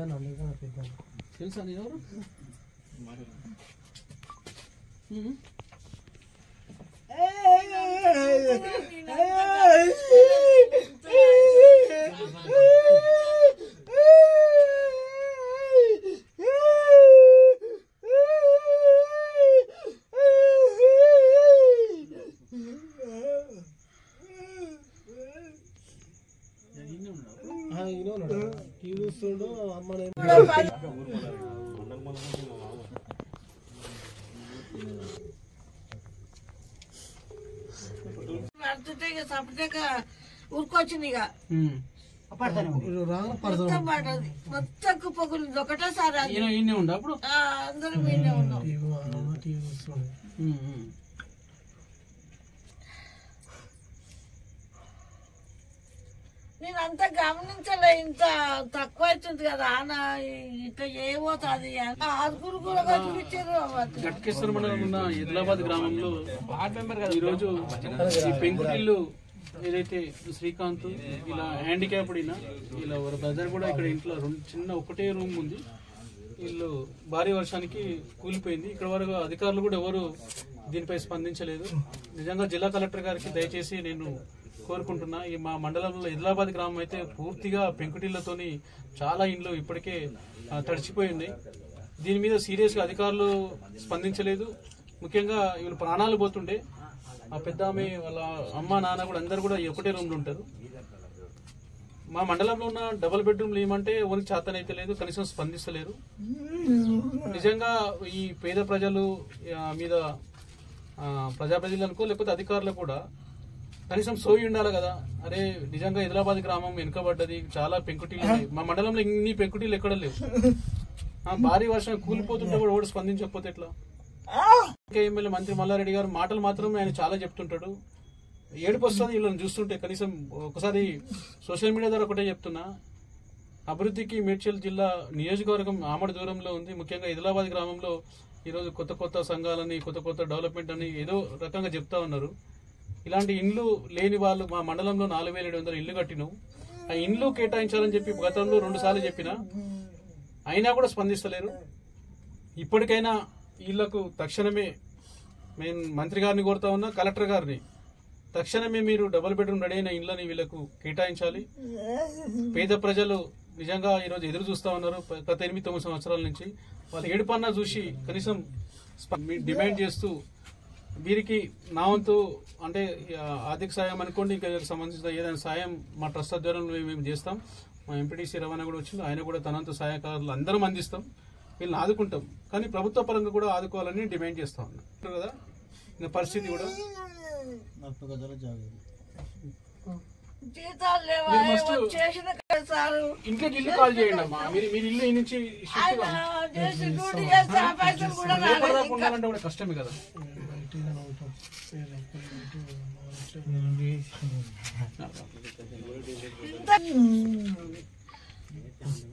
పెద్ద పెద్ద తెలుసా నేను ఎవరు ఉమ్. ఈయనే ఉన్నాడు. ఈయన ఉన్నాడు టీవీ చూస్తుండు అమ్మనే పడుతుంటే ఇక సపరేక ఉరుకొచ్చింది ఇక ఉమ్. రాగా పడతాం మొత్తం పడ్డది మొత్తం కుప్పకులింది ఒకటేసారి అది ఈయన ఈయనే ఉండ అప్పుడు ఆ, అందరూ మీనే ఉన్నాం టీవీ అమ్మ టీవీ చూస్తుండు ఉమ్, ఉమ్. నేను అంతా గమనించలే ఇంత తక్కువ అవుతుంది కదా ఆన ఇట్లా ఏమవుతుంది ఆరుగురు కూడా కనిపించారు గట్కేశ్వర మండలం ఉన్న ఎదిలాబాద్ గ్రామంలో ఈరోజు ఈ పెంకుటిల్లు ఏదైతే శ్రీకాంత్ ఇలా హ్యాండిక్యాప్డ్ అయినా ఇలా ఒక బ్రదర్ కూడా ఇక్కడ ఇంట్లో రెండు చిన్న ఒకటే రూమ్ ఉంది వీళ్ళు భారీ వర్షానికి కూలిపోయింది ఇక్కడ వరకు అధికారులు కూడా ఎవరు దీనిపై స్పందించలేదు నిజంగా జిల్లా కలెక్టర్ గారికి దయచేసి నేను కోరుకుంటున్నా ఈ మా మండలంలో ఇదిలాబాద్ గ్రామం అయితే పూర్తిగా పెంకుటిళ్లతోని చాలా ఇండ్లు ఇప్పటికే ఆ, తడిచిపోయి ఉన్నాయి దీని మీద సీరియస్ గా అధికారులు స్పందించలేదు ముఖ్యంగా వీళ్ళు ప్రాణాలు పోతుండే ఆ పెద్ద ఆమె వాళ్ళ అమ్మ నాన్న కూడా అందరు కూడా ఈ ఒకటే రూమ్ లో ఉంటారు మా మండలంలో ఉన్న డబుల్ బెడ్రూమ్లు ఏమంటే ఎవరికి చేతనైతే లేదు కనీసం స్పందిస్తలేరు నిజంగా ఈ పేద ప్రజలు ఆ, మీద ఆ, ప్రజాప్రతినిధులు అనుకో లేకపోతే అధికారులు కూడా కనీసం సోయి ఉండాలి కదా అరే నిజంగా హైదరాబాద్ గ్రామం వెనుకబడ్డది చాలా పెంకుటీలు ఉన్నాయి మా మండలంలో ఇన్ని పెంకుటీలు ఎక్కడ లేవు ఆ, భారీ వర్షం కూలిపోతుంటే కూడా ఓడి స్పందించకపోతే ఎట్లా ఇంకా ఎమ్మెల్యే మంత్రి మల్లారెడ్డి గారు మాటలు మాత్రం ఆయన చాలా చెప్తుంటాడు ఏడుపు వస్తుంది వీళ్ళని చూస్తుంటే కనీసం ఒకసారి సోషల్ మీడియా ద్వారా ఒకటే చెప్తున్నా అభివృద్ధికి మేడ్చల్ జిల్లా నియోజకవర్గం ఆమడ దూరంలో ఉంది ముఖ్యంగా ఇదిలాబాద్ గ్రామంలో ఈరోజు కొత్త కొత్త సంఘాలని కొత్త కొత్త డెవలప్మెంట్ అని ఏదో రకంగా చెప్తా ఉన్నారు ఇలాంటి ఇండ్లు లేని వాళ్ళు మా మండలంలో నాలుగు వేల ఏడు వందల ఇల్లు కట్టినావు ఆ ఇండ్లు కేటాయించాలని చెప్పి గతంలో రెండు సార్లు చెప్పినా అయినా కూడా స్పందిస్తలేరు ఇప్పటికైనా వీళ్లకు తక్షణమే మేము మంత్రి గారిని కోరుతా ఉన్నా కలెక్టర్ గారిని తక్షణమే మీరు డబుల్ బెడ్రూమ్ రెడీ అయిన ఇళ్ళని వీళ్ళకు కేటాయించాలి పేద ప్రజలు నిజంగా ఈరోజు ఎదురు చూస్తా ఉన్నారు ప- గత ఎనిమిది తొమ్మిది సంవత్సరాల నుంచి వాళ్ళ ఏడుపన్నా చూసి కనీసం స్ప- మీ డిమాండ్ చేస్తూ వీరికి నా వంతు అంటే ఆ, ఆర్థిక సాయం అనుకోండి ఇంకా వీరికి సంబంధించిన ఏదైనా సాయం మా ట్రస్ట్ ఆధ్వర్యంలో మేము చేస్తాం మా ఎంపీటీసీ రవాణా కూడా వచ్చింది ఆయన కూడా తనంత సహాయకారులు అందరం అందిస్తాం వీళ్ళని ఆదుకుంటాం కానీ ప్రభుత్వ పరంగా కూడా ఆదుకోవాలని డిమాండ్ చేస్తా ఉన్నాం కదా ఇంకా పరిస్థితి కూడా జీతాలు లేవా మీరు మస్తు- చేసిన కదా సారు ఇంట్లోకి ఇల్లు కాల్ చేయండి అమ్మా మీరు మీరు ఇల్లు ఈ నుంచి shift ఆయన గా- చేసి డ్యూటీ చేస్తే ఆ పైసలు కూడా రేపటి రాలేదు దాకా ఉండాలంటే కూడా కష్టమే కదా ఇంత